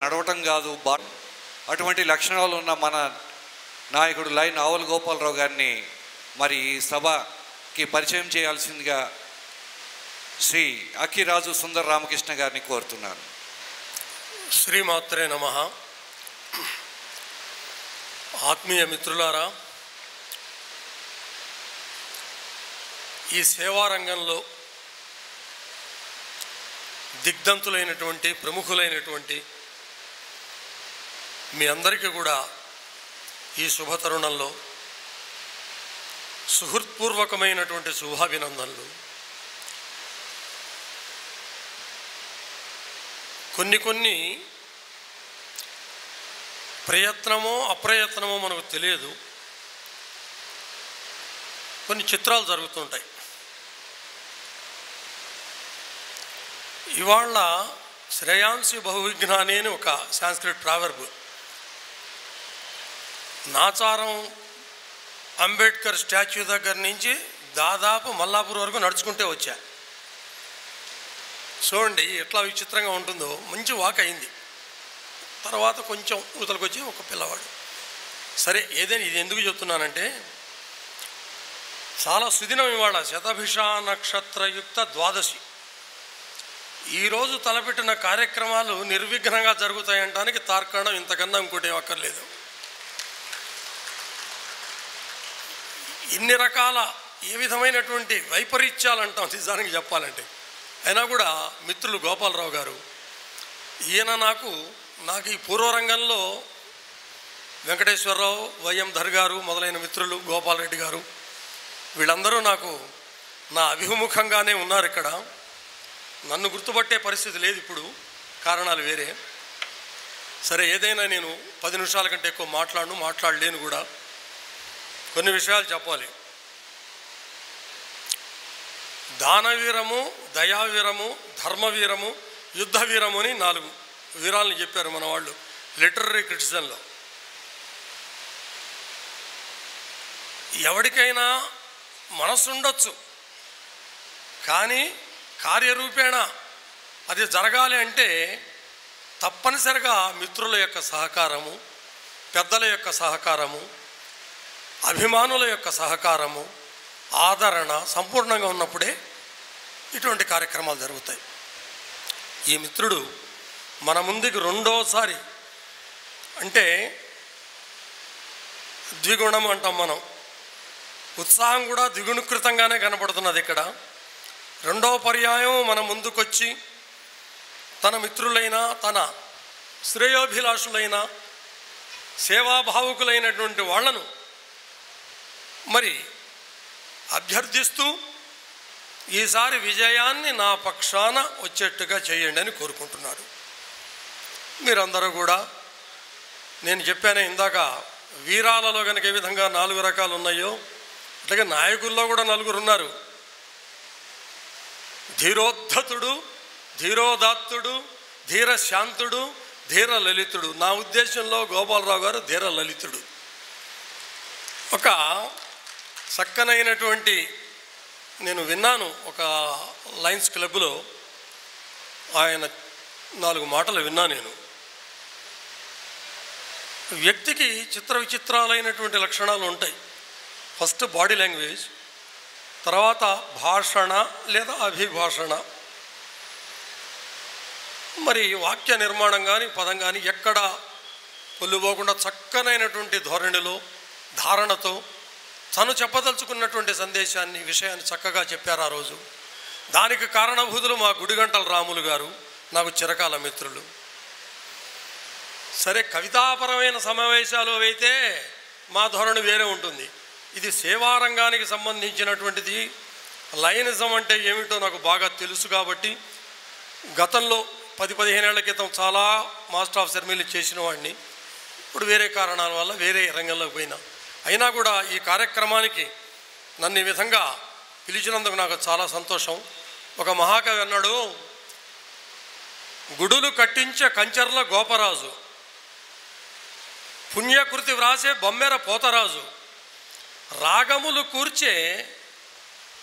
నడవటం కాదు బా అటువంటి లక్షణాలు ఉన్న మన నాయకుడు లైన్ ఆవుల గోపాలరావు గారిని మరి ఈ సభకి పరిచయం చేయాల్సిందిగా శ్రీ అక్కిరాజు సుందర రామకృష్ణ గారిని కోరుతున్నాను శ్రీమాత్రే నమ ఆత్మీయ మిత్రులారా ఈ సేవా రంగంలో దిగ్ధంతులైనటువంటి ప్రముఖులైనటువంటి మీ అందరికీ కూడా ఈ శుభతరుణంలో సుహృత్పూర్వకమైనటువంటి శుభాభినందనలు కొన్ని కొన్ని ప్రయత్నమో అప్రయత్నమో మనకు తెలియదు కొన్ని చిత్రాలు జరుగుతుంటాయి ఇవాళ శ్రేయాంసి బహువిజ్ఞాని అని ఒక సాంస్క్రిట్ ప్రావర్బ్ నాచారం అంబేద్కర్ స్టాచ్యూ దగ్గర నుంచి దాదాపు మల్లాపూర్ వరకు నడుచుకుంటే వచ్చా చూడండి ఎట్లా విచిత్రంగా ఉంటుందో మంచి వాక్ అయింది తర్వాత కొంచెం ఊతలకు వచ్చి ఒక పిల్లవాడు సరే ఏదైనా ఇది ఎందుకు చెప్తున్నానంటే చాలా సుదినం ఇవాళ శతభిష నక్షత్రయుక్త ద్వాదశి ఈరోజు తలపెట్టిన కార్యక్రమాలు నిర్విఘ్నంగా జరుగుతాయంటానికి తార్కాణం ఇంతకన్నా ఇంకోటి ఏం అక్కర్లేదు ఇన్ని రకాల ఏ విధమైనటువంటి వైపరీత్యాలు అంటాం నిజానికి చెప్పాలంటే అయినా కూడా మిత్రులు గోపాలరావు గారు ఈయన నాకు నాకు ఈ పూర్వరంగంలో వెంకటేశ్వరరావు వైఎం ధర్ గారు మొదలైన మిత్రులు గోపాలరెడ్డి గారు వీళ్ళందరూ నాకు నా అభిముఖంగానే ఉన్నారు ఇక్కడ నన్ను గుర్తుపట్టే పరిస్థితి లేదు ఇప్పుడు కారణాలు వేరే సరే ఏదైనా నేను పది నిమిషాల కంటే ఎక్కువ మాట్లాడను మాట్లాడలేను కూడా కొన్ని విషయాలు చెప్పాలి దానవీరము దయావీరము ధర్మవీరము యుద్ధవీరము అని నాలుగు వీరాలను చెప్పారు మన వాళ్ళు లిటరరీ క్రిటిసిజంలో ఎవరికైనా మనసు ఉండొచ్చు కానీ కార్యరూపేణ అది జరగాలి అంటే తప్పనిసరిగా మిత్రుల యొక్క సహకారము పెద్దల యొక్క సహకారము అభిమానుల యొక్క సహకారము ఆదరణ సంపూర్ణంగా ఉన్నప్పుడే ఇటువంటి కార్యక్రమాలు జరుగుతాయి ఈ మిత్రుడు మన ముందుకు రెండోసారి అంటే ద్విగుణం అంటాం మనం ఉత్సాహం కూడా ద్విగుణీకృతంగానే కనపడుతున్నది ఇక్కడ రెండవ పర్యాయం మన ముందుకొచ్చి తన మిత్రులైన తన శ్రేయోభిలాషులైన సేవాభావుకులైనటువంటి వాళ్లను మరి అభ్యర్థిస్తూ ఈసారి విజయాన్ని నా పక్షాన వచ్చేట్టుగా చేయండి అని కోరుకుంటున్నాడు మీరందరూ కూడా నేను చెప్పాను ఇందాక వీరాలలో కనుక ఏ విధంగా నాలుగు రకాలు ఉన్నాయో అట్లాగే నాయకుల్లో కూడా నలుగురు ఉన్నారు ధీరోద్ధతుడు ధీరోదాత్తుడు ధీర శాంతుడు ధీర లలితుడు నా ఉద్దేశంలో గోపాలరావు గారు ధీర లలితుడు ఒక చక్కనైనటువంటి నేను విన్నాను ఒక లయన్స్ క్లబ్లో ఆయన నాలుగు మాటలు విన్నా నేను వ్యక్తికి చిత్ర విచిత్రాలైనటువంటి లక్షణాలు ఉంటాయి ఫస్ట్ బాడీ లాంగ్వేజ్ తర్వాత భాషణ లేదా అభిభాషణ మరి వాక్య నిర్మాణం కానీ పదం కానీ ఎక్కడ పొల్లుపోకుండా చక్కనైనటువంటి ధోరణిలో ధారణతో తను చెప్పదలుచుకున్నటువంటి సందేశాన్ని విషయాన్ని చక్కగా చెప్పారు ఆ రోజు దానికి కారణభూతులు మా గుడిగంటల రాములు గారు నాకు చిరకాల మిత్రులు సరే కవితాపరమైన సమావేశాలు అయితే మా ధోరణి వేరే ఉంటుంది ఇది సేవారంగానికి సంబంధించినటువంటిది లైనిజం అంటే ఏమిటో నాకు బాగా తెలుసు కాబట్టి గతంలో పది పదిహేను ఏళ్ల క్రితం చాలా మాస్టర్ ఆఫ్ సెర్మీలు చేసిన వాడిని ఇప్పుడు వేరే కారణాల వల్ల వేరే రంగంలోకి పోయినా అయినా కూడా ఈ కార్యక్రమానికి నన్ను ఈ విధంగా పిలిచినందుకు నాకు చాలా సంతోషం ఒక మహాకవి అన్నాడు గుడులు కట్టించే కంచర్ల గోపరాజు పుణ్యకృతి వ్రాసే బొమ్మెర పోతరాజు రాగములు కూర్చే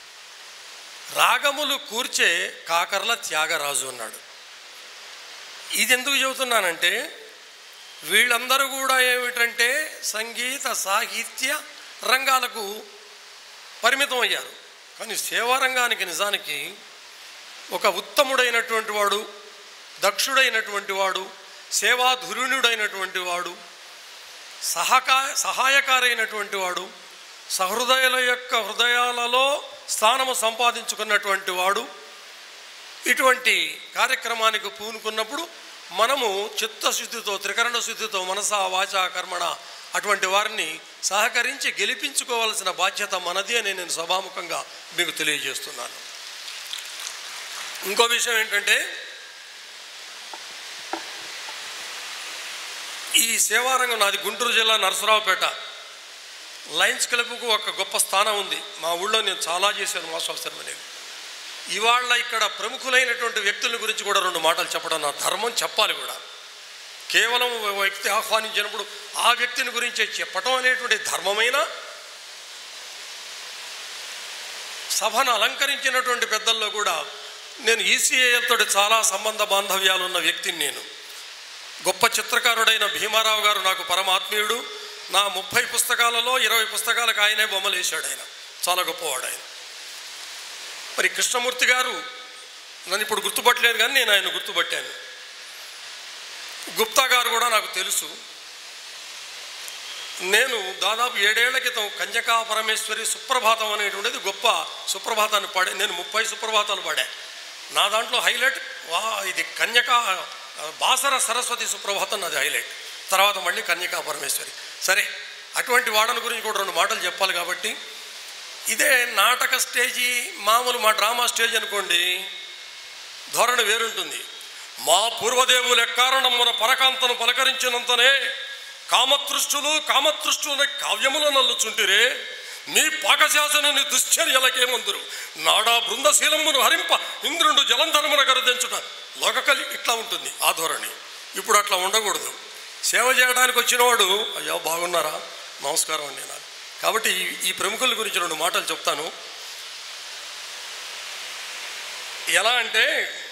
రాగములు కూర్చే కాకర్ల త్యాగరాజు అన్నాడు ఇది ఎందుకు చెబుతున్నానంటే వీళ్ళందరూ కూడా ఏమిటంటే సంగీత సాహిత్య రంగాలకు పరిమితం అయ్యారు కానీ సేవా రంగానికి నిజానికి ఒక ఉత్తముడైనటువంటి వాడు దక్షుడైనటువంటి వాడు సేవాధురుణుడైనటువంటి వాడు సహకా సహాయకారైనటువంటి వాడు సహృదయుల యొక్క హృదయాలలో స్థానము సంపాదించుకున్నటువంటి వాడు ఇటువంటి కార్యక్రమానికి పూనుకున్నప్పుడు మనము చిత్తశుద్ధితో త్రికరణ శుద్ధితో మనసా వాచ కర్మణ అటువంటి వారిని సహకరించి గెలిపించుకోవాల్సిన బాధ్యత మనది అని నేను సభాముఖంగా మీకు తెలియజేస్తున్నాను ఇంకో విషయం ఏంటంటే ఈ సేవారంగం నాది గుంటూరు జిల్లా నరసరావుపేట లయన్స్ క్లబ్కు ఒక గొప్ప స్థానం ఉంది మా ఊళ్ళో నేను చాలా చేశాను మాసవసరం అనేది ఇవాళ ఇక్కడ ప్రముఖులైనటువంటి వ్యక్తుల గురించి కూడా రెండు మాటలు చెప్పడం నా ధర్మం చెప్పాలి కూడా కేవలం ఓ వ్యక్తి ఆహ్వానించినప్పుడు ఆ వ్యక్తిని గురించే చెప్పటం అనేటువంటి ధర్మమైన సభను అలంకరించినటువంటి పెద్దల్లో కూడా నేను ఈసీఐఎల్తో చాలా సంబంధ బాంధవ్యాలు ఉన్న వ్యక్తిని నేను గొప్ప చిత్రకారుడైన భీమారావు గారు నాకు పరమాత్మీయుడు నా ముప్పై పుస్తకాలలో ఇరవై పుస్తకాలకు ఆయనే బొమ్మలు వేశాడు ఆయన చాలా గొప్పవాడు ఆయన మరి కృష్ణమూర్తి గారు నన్ను ఇప్పుడు గుర్తుపట్టలేదు కానీ నేను ఆయన గుర్తుపట్టాను గుప్తా గారు కూడా నాకు తెలుసు నేను దాదాపు ఏడేళ్ల క్రితం కన్యకా పరమేశ్వరి సుప్రభాతం అనేటువంటిది గొప్ప సుప్రభాతాన్ని పాడే నేను ముప్పై సుప్రభాతాలు పాడా నా దాంట్లో హైలైట్ వా ఇది కన్యకా బాసర సరస్వతి సుప్రభాతం నాది హైలైట్ తర్వాత మళ్ళీ కన్యకా పరమేశ్వరి సరే అటువంటి వాడని గురించి కూడా రెండు మాటలు చెప్పాలి కాబట్టి ఇదే నాటక స్టేజీ మామూలు మా డ్రామా స్టేజ్ అనుకోండి ధోరణి వేరుంటుంది మా పూర్వదేవుల కారణమున పరకాంతను పలకరించినంతనే కామతృష్టులు కామతృష్టుల కావ్యముల నల్లుచుంటిరే మీ పాకశాసనుని దుశ్చర్యలకేమందురు నాడా బృందశీలమును హరింప ఇంద్రుడు జలంధరమున గరదించుట లోకకలి ఇట్లా ఉంటుంది ఆ ధోరణి ఇప్పుడు అట్లా ఉండకూడదు సేవ చేయడానికి వచ్చినవాడు అయ్యో బాగున్నారా నమస్కారం అండి నాకు కాబట్టి ఈ- ఈ ప్రముఖుల గురించి రెండు మాటలు చెప్తాను ఎలా అంటే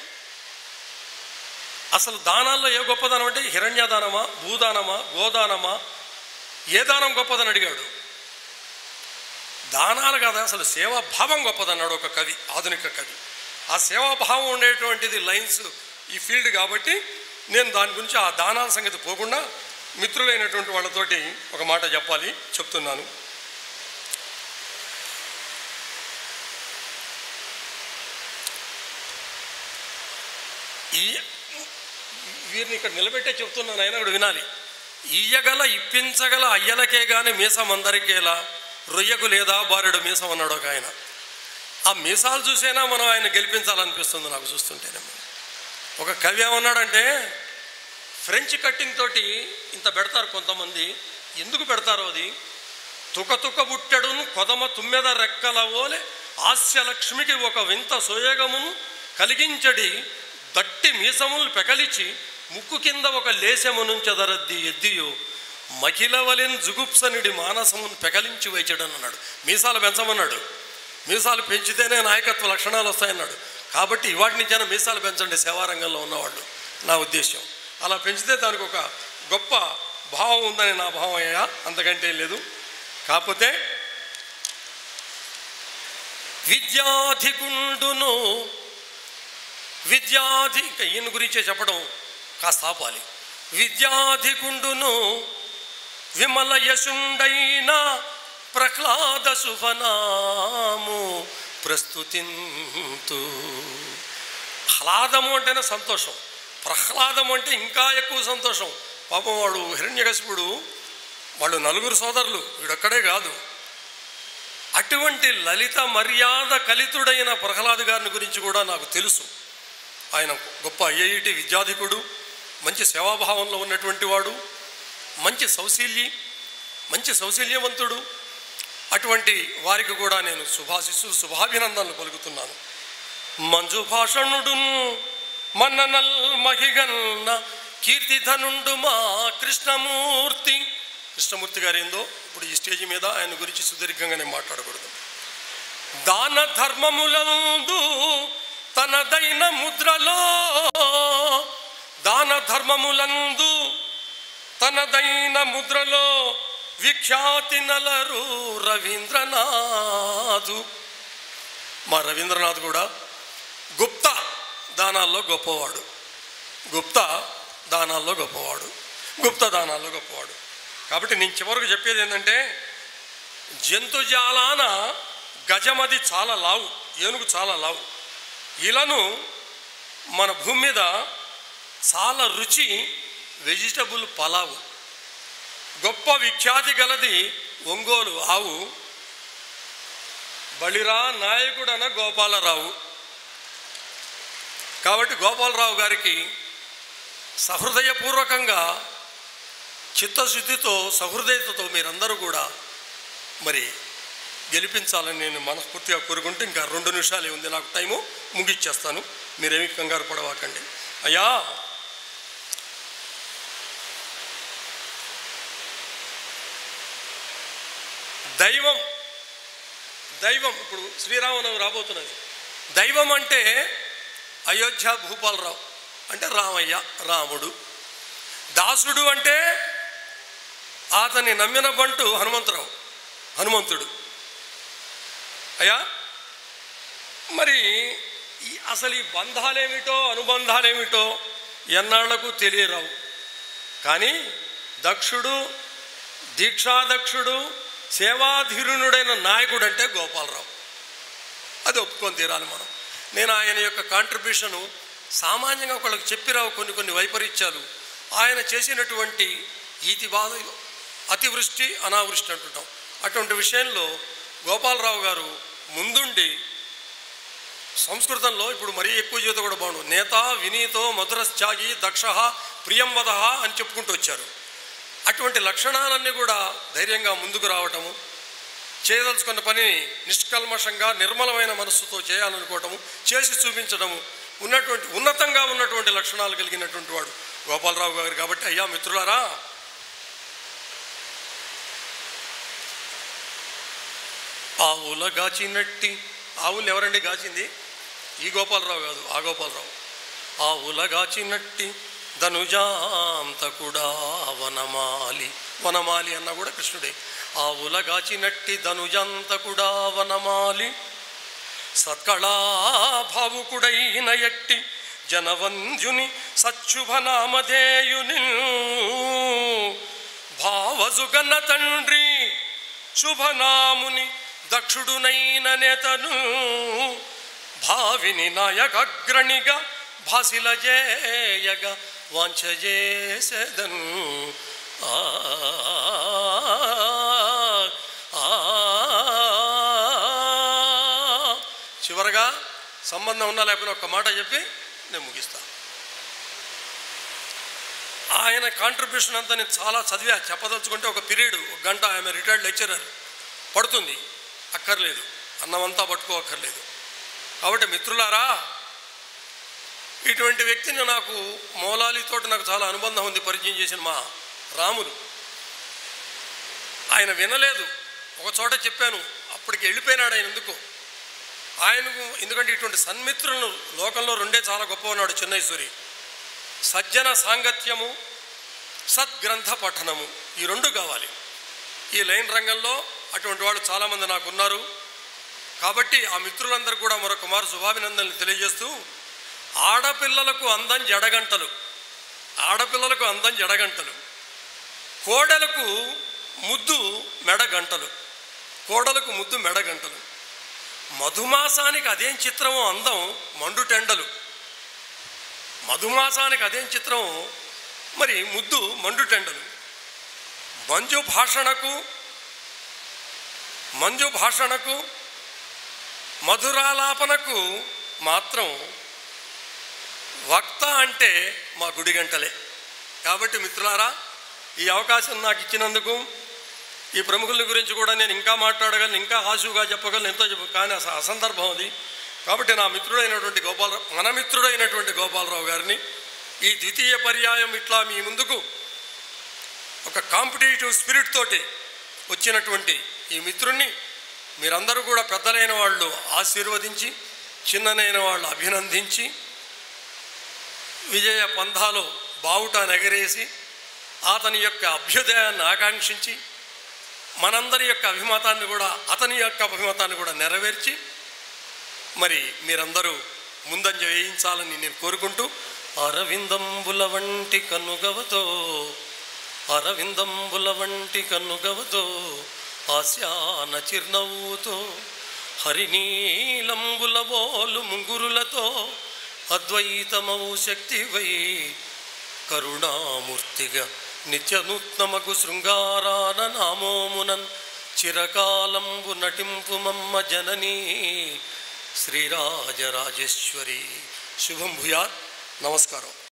అసలు దానాల్లో ఏ గొప్పదనం అంటే హిరణ్యదానమా భూదానమా గోదానమా ఏ దానం గొప్పదని అడిగాడు దానాలు కాదు అసలు సేవాభావం గొప్పదన్నాడు ఒక కవి ఆధునిక కవి ఆ సేవాభావం ఉండేటువంటిది లైన్స్ ఈ ఫీల్డ్ కాబట్టి నేను దాని గురించి ఆ దానాల సంగతి పోకుండా మిత్రులైనటువంటి వాళ్ళతోటి ఒక మాట చెప్పాలి చెప్తున్నాను ఈ వీరిని ఇక్కడ నిలబెట్టే చెప్తున్నాను ఆయన కూడా వినాలి ఇయ్యగల ఇప్పించగల అయ్యలకే గాని మీసం అందరికేలా రొయ్యకు లేదా బారెడు మీసం అన్నాడు ఒక ఆయన ఆ మీసాలు చూసైనా మనం ఆయన గెలిపించాలనిపిస్తుంది నాకు చూస్తుంటేనే ఒక కవి ఏమన్నాడంటే ఫ్రెంచ్ కట్టింగ్ తోటి ఇంత పెడతారు కొంతమంది ఎందుకు పెడతారో అది తుక తుక బుట్టెడును కొదమ తుమ్మెద రెక్కల ఓలే హాస్యలక్ష్మికి ఒక వింత సోయగమును కలిగించడి దట్టి మీసములు పెకలిచి ముక్కు కింద ఒక లేశము నుంచెదరద్ది ఎద్దియో మహిళ వలెన్ జుగుప్సనుడి మానసమును పెకలించి వేచడని అన్నాడు మీసాలు పెంచమన్నాడు మీసాలు పెంచితేనే నాయకత్వ లక్షణాలు వస్తాయన్నాడు కాబట్టి ఇవాటి నుంచైనా మీసాలు పెంచండి సేవారంగంలో ఉన్నవాళ్ళు నా ఉద్దేశం అలా పెంచితే దానికి ఒక గొప్ప భావం ఉందని నా భావం అయ్యా అంతకంటే లేదు కాకపోతే విద్యాధికుండును విద్యాధి ఇంకా ఈయన గురించే చెప్పడం కాస్త ఆపాలి విద్యాధికుండును విమల యశుండైన ప్రహ్లాద శుభనాము ప్రస్తుతింతు ఆహ్లాదము అంటేనే సంతోషం ప్రహ్లాదం అంటే ఇంకా ఎక్కువ సంతోషం పాపం వాడు హిరణ్యకశిపుడు వాళ్ళు నలుగురు సోదరులు వీడొక్కడే కాదు అటువంటి లలిత మర్యాద కలితుడైన ప్రహ్లాద్ గారిని గురించి కూడా నాకు తెలుసు ఆయన గొప్ప ఐఐటి విద్యాధికుడు మంచి సేవాభావంలో ఉన్నటువంటి వాడు మంచి సౌశీల్యి మంచి సౌశల్యవంతుడు అటువంటి వారికి కూడా నేను శుభాశిస్సు శుభాభినందనలు పలుకుతున్నాను మంజు భాషణుడు మన్ననల్ మహిగన్న కీర్తిధనుండు మా కృష్ణమూర్తి కృష్ణమూర్తి గారు ఏందో ఇప్పుడు ఈ స్టేజ్ మీద ఆయన గురించి సుదీర్ఘంగా నేను మాట్లాడకూడదు దాన ధర్మములందు తనదైన ముద్రలో దాన ధర్మములందు తనదైన ముద్రలో విఖ్యాతి నలరు రవీంద్రనాథు మా రవీంద్రనాథ్ కూడా గుప్త దానాల్లో గొప్పవాడు గుప్త దానాల్లో గొప్పవాడు గుప్త దానాల్లో గొప్పవాడు కాబట్టి నేను చివరకు చెప్పేది ఏంటంటే జంతుజాలాన గజమది చాలా లావు ఏనుగు చాలా లావు ఇలను మన భూమి మీద చాలా రుచి వెజిటబుల్ పలావు గొప్ప విఖ్యాతి గలది ఒంగోలు ఆవు బలిరా నాయకుడన గోపాలరావు కాబట్టి గోపాలరావు గారికి సహృదయపూర్వకంగా చిత్తశుద్ధితో సహృదయతతో మీరందరూ కూడా మరి గెలిపించాలని నేను మనస్ఫూర్తిగా కోరుకుంటూ ఇంకా రెండు నిమిషాలే ఉంది నాకు టైము ముగిచ్చేస్తాను మీరేమి కంగారు పడవాకండి అయ్యా దైవం దైవం ఇప్పుడు శ్రీరామనవమి రాబోతున్నది దైవం అంటే అయోధ్య భూపాలరావు అంటే రామయ్య రాముడు దాసుడు అంటే అతన్ని నమ్మిన బంటు హనుమంతరావు హనుమంతుడు అయ్యా మరి ఈ అసలు ఈ బంధాలేమిటో అనుబంధాలేమిటో ఎన్నాళ్లకు తెలియరావు కానీ దక్షుడు దీక్షాదక్షుడు సేవాధీరునుడైన నాయకుడు అంటే గోపాలరావు అది ఒప్పుకొని తీరాలి మనం నేను ఆయన యొక్క కాంట్రిబ్యూషను సామాన్యంగా ఒకళ్ళకి చెప్పిరావు కొన్ని కొన్ని వైపరీత్యాలు ఆయన చేసినటువంటి ఈతి బాధ అతివృష్టి అనావృష్టి అంటుంటాం అటువంటి విషయంలో గోపాలరావు గారు ముందుండి సంస్కృతంలో ఇప్పుడు మరీ ఎక్కువ చేత కూడా బాగుండు నేత వినీతో మధురశ్చాగి దక్ష ప్రియంవద అని చెప్పుకుంటూ వచ్చారు అటువంటి లక్షణాలన్నీ కూడా ధైర్యంగా ముందుకు రావటము చేయదలుచుకున్న పని నిష్కల్మషంగా నిర్మలమైన మనస్సుతో చేయాలనుకోవటము చేసి చూపించడము ఉన్నటువంటి ఉన్నతంగా ఉన్నటువంటి లక్షణాలు కలిగినటువంటి వాడు గోపాలరావు గారు కాబట్టి అయ్యా మిత్రులారా ఆవుల గాచినట్టి ఆవులు ఎవరండి గాచింది ఈ గోపాలరావు కాదు ఆ గోపాలరావు ఆవుల గాచినట్టి ధనుజాంతకుడా వనమాలి వనమాలి అన్న కూడా కృష్ణుడే ఆవుల గాచినట్టి ధనుజాంతకుడా వనమాలి సత్కళా భావుకుడైన ఎట్టి జనవంధ్యుని సచ్చుభనామధేయుని భావజుగన్న తండ్రి శుభనాముని దక్షుడునైన నేతను భావిని నాయకగ్రణిగా భాసిల జేయగ వాంఛజేసెదను ఆ ఆ, చివరగా సంబంధం ఉన్నా లేకపోయినా ఒక్క మాట చెప్పి నేను ముగిస్తా ఆయన కాంట్రిబ్యూషన్ అంతా నేను చాలా చదివా చెప్పదలుచుకుంటే ఒక పీరియడ్ ఒక గంట ఆమె రిటైర్డ్ లెక్చరర్ పడుతుంది అక్కర్లేదు అన్నమంతా పట్టుకోక్కర్లేదు కాబట్టి మిత్రులారా ఇటువంటి వ్యక్తిని నాకు మౌలాలితో నాకు చాలా అనుబంధం ఉంది పరిచయం చేసిన మా రాములు ఆయన వినలేదు ఒక చోట చెప్పాను అప్పటికి వెళ్ళిపోయినాడు ఆయన ఎందుకు ఆయనకు ఎందుకంటే ఇటువంటి సన్మిత్రులను లోకంలో రెండే చాలా గొప్ప ఉన్నాడు చెన్నైశ్వరి సజ్జన సాంగత్యము సద్గ్రంథ పఠనము ఈ రెండు కావాలి ఈ లైన్ రంగంలో అటువంటి వాళ్ళు చాలామంది నాకు ఉన్నారు కాబట్టి ఆ మిత్రులందరూ కూడా మరొక మారు శుభాభినందనలు తెలియజేస్తూ ఆడపిల్లలకు అందం జడగంటలు ఆడపిల్లలకు అందం జడగంటలు కోడలకు ముద్దు మెడగంటలు కోడలకు ముద్దు మెడగంటలు మధుమాసానికి అదేం చిత్రమో అందం మండుటెండలు మధుమాసానికి అదేం చిత్రం మరి ముద్దు మండుటెండలు మంజు భాషణకు మంజు భాషణకు మధురాలాపనకు మాత్రం వక్త అంటే మా గుడి గంటలే కాబట్టి మిత్రులారా ఈ అవకాశం నాకు ఇచ్చినందుకు ఈ ప్రముఖుల గురించి కూడా నేను ఇంకా మాట్లాడగలను ఇంకా ఆశువుగా చెప్పగలను ఎంతో చెప్ప కానీ అస అసందర్భం అది కాబట్టి నా మిత్రుడైనటువంటి గోపాలరావు మన మిత్రుడైనటువంటి గోపాలరావు గారిని ఈ ద్వితీయ పర్యాయం ఇట్లా మీ ముందుకు ఒక కాంపిటేటివ్ స్పిరిట్ తోటి వచ్చినటువంటి ఈ మిత్రుణ్ణి మీరందరూ కూడా పెద్దలైన వాళ్ళు ఆశీర్వదించి చిన్ననైన వాళ్ళు అభినందించి విజయ పంథాలో బావుట నెగరేసి అతని యొక్క అభ్యుదయాన్ని ఆకాంక్షించి మనందరి యొక్క అభిమతాన్ని కూడా అతని యొక్క అభిమతాన్ని కూడా నెరవేర్చి మరి మీరందరూ ముందంజ వేయించాలని నేను కోరుకుంటూ అరవిందంబుల వంటి కన్నుగవతో అరవిందంబుల వంటి కన్నుగవతో ఆశాన చిరునవ్వుతో హరినీలంబుల బోలు ముంగురులతో అద్వైతమవు శక్తివై కరుణామూర్తిగా నిత్యనూత్నమగు శృంగారాన నామోమునన్ చిరకాలంబు నటింపు మమ్మ జననీ శ్రీరాజరాజేశ్వరి శుభం భూయాత్ నమస్కారం